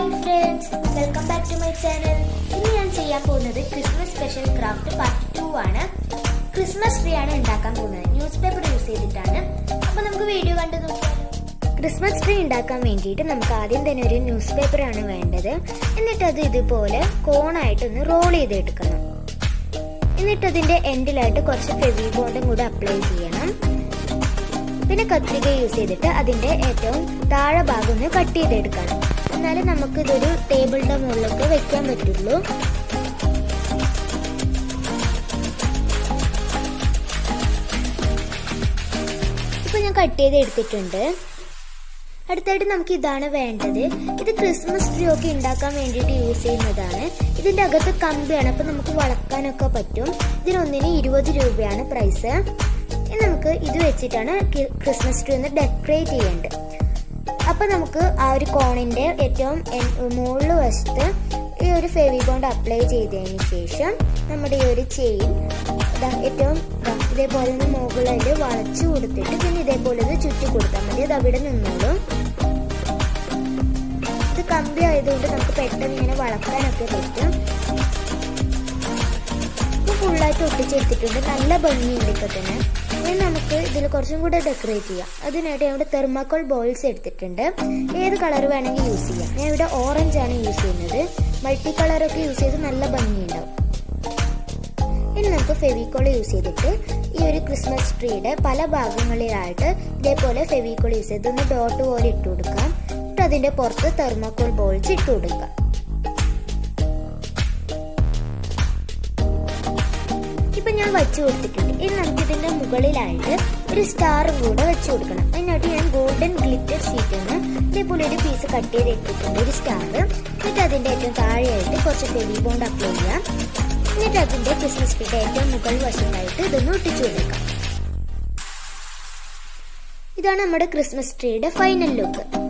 hi friends welcome back to my channel ഇന്ന് ഞാൻ ചെയ്യാൻ പോകുന്നത് Christmas special craft part two ആണ് ക്രിസ്മസ് ട്രീ ആണ് ഉണ്ടാക്കാൻ പോകുന്നത് ന്യൂസ് പേപ്പർ യൂസ് ചെയ്തിട്ടാണ് അപ്പൊ നമുക്ക് വീഡിയോ കണ്ടു നോക്കാം ക്രിസ്മസ് ട്രീ ഉണ്ടാക്കാൻ വേണ്ടിയിട്ട് നമുക്ക് ആദ്യം തന്നെ ഒരു ന്യൂസ് പേപ്പർ ആണ് വേണ്ടത് എന്നിട്ട് അത് ഇതുപോലെ കോണായിട്ടൊന്ന് റോൾ ചെയ്തെടുക്കണം എന്നിട്ട് അതിന്റെ എൻഡിലായിട്ട് കുറച്ച് ഫെവി ബോണ്ടും കൂടെ അപ്ലൈ ചെയ്യണം പിന്നെ കത്രിക യൂസ് ചെയ്തിട്ട് അതിന്റെ ഏറ്റവും താഴെ ഭാഗം ഒന്ന് കട്ട് ചെയ്തെടുക്കണം എന്നാലേ നമുക്ക് ഇതൊരു ടേബിളിന്റെ മുകളിലൊക്കെ വെക്കാൻ പറ്റുള്ളൂ ഇപ്പൊ ഞാൻ കട്ട് ചെയ്ത് എടുത്തിട്ടുണ്ട് അടുത്തായിട്ട് നമുക്ക് ഇതാണ് വേണ്ടത് ഇത് ക്രിസ്മസ് ട്രീ ഒക്കെ ഉണ്ടാക്കാൻ വേണ്ടിയിട്ട് യൂസ് ചെയ്യുന്നതാണ് ഇതിന്റെ അകത്ത് കമ്പിയാണ് അപ്പൊ നമുക്ക് വളക്കാനൊക്കെ പറ്റും ഇതിനൊന്നിന് ഇരുപത് രൂപയാണ് പ്രൈസ് ഇനി നമുക്ക് ഇത് വെച്ചിട്ടാണ് കി- ക്രിസ്മസ് ട്രീ ഒന്ന് ഡെക്കറേറ്റ് ചെയ്യേണ്ടത് അപ്പൊ നമുക്ക് ആ ഒരു കോണിന്റെ ഏറ്റവും മുകളിൽ വശത്ത് ഈ ഒരു ഫെവി ബോണ്ട് അപ്ലൈ ചെയ്തതിന് ശേഷം നമ്മുടെ ഈ ഒരു ചെയിൻ ഏറ്റവും ദാ ഇതേപോലെ ഒന്ന് മുകളിൽ വളച്ചു കൊടുത്തിട്ട് പിന്നെ ഇതേപോലെ ഒന്ന് ചുറ്റി കൊടുത്താൽ മതി അത് അവിടെ നിന്നോളും ഇത് കമ്പി ആയതുകൊണ്ട് നമുക്ക് പെട്ടെന്ന് ഇങ്ങനെ വളക്കാനൊക്കെ പറ്റും ഇത് ഫുള്ളായിട്ട് ഒട്ടിച്ചെടുത്തിട്ടുണ്ട് നല്ല ഭംഗിയുണ്ട് ഇപ്പൊ തന്നെ ഇനി നമുക്ക് ഇതിൽ കുറച്ചും കൂടെ ഡെക്കറേറ്റ് ചെയ്യാം അതിനായിട്ട് ഞാൻ ഇവിടെ തെർമാക്കോൾ ബോൾസ് എടുത്തിട്ടുണ്ട് ഏത് കളർ വേണമെങ്കിൽ യൂസ് ചെയ്യാം ഞാൻ ഇവിടെ ഓറഞ്ച് ആണ് യൂസ് ചെയ്യുന്നത് മൾട്ടി കളറൊക്കെ യൂസ് ചെയ്ത് നല്ല ഭംഗിയുണ്ടാവും ഇനി നമുക്ക് ഫെവിക്കോൾ യൂസ് ചെയ്തിട്ട് ഈ ഒരു ക്രിസ്മസ് ട്രീയുടെ പല ഭാഗങ്ങളിലായിട്ട് ഇതേപോലെ ഫെവിക്കോൾ യൂസ് ചെയ്ത് ഒന്ന് ഡോട്ട് പോലെ ഇട്ട് കൊടുക്കാം എന്നിട്ട് അതിന്റെ പുറത്ത് തെർമാക്കോൾ ബോൾസ് ഇട്ട് കൊടുക്കാം ഇപ്പൊ ഞാൻ വെച്ചു കൊടുത്തിട്ടുണ്ട് ഇനി നമുക്ക് ഇതിന്റെ മുകളിലായിട്ട് ഒരു സ്റ്റാറും കൂടെ വെച്ചു കൊടുക്കണം അതിനായിട്ട് ഞാൻ ഗോൾഡൻ ഗ്ലിറ്റർ ഷീറ്റിൽ നിന്ന് ഇതേപോലെ ഒരു പീസ് കട്ട് ചെയ്ത് എടുത്തിട്ടുണ്ട് ഒരു സ്റ്റാർ എന്നിട്ട് അതിന്റെ ഏറ്റവും താഴെയായിട്ട് കുറച്ച് ഫെവി ബോണ്ട് അപ്ലൈ ചെയ്യാം എന്നിട്ട് അതിന്റെ ക്രിസ്മസ് ട്രീയുടെ ഏറ്റവും മുകൾ വശത്തായിട്ട് ഇതൊന്ന് ഒട്ടിച്ചു കൊടുക്കാം ഇതാണ് നമ്മുടെ ക്രിസ്മസ് ട്രീയുടെ ഫൈനൽ ലുക്ക്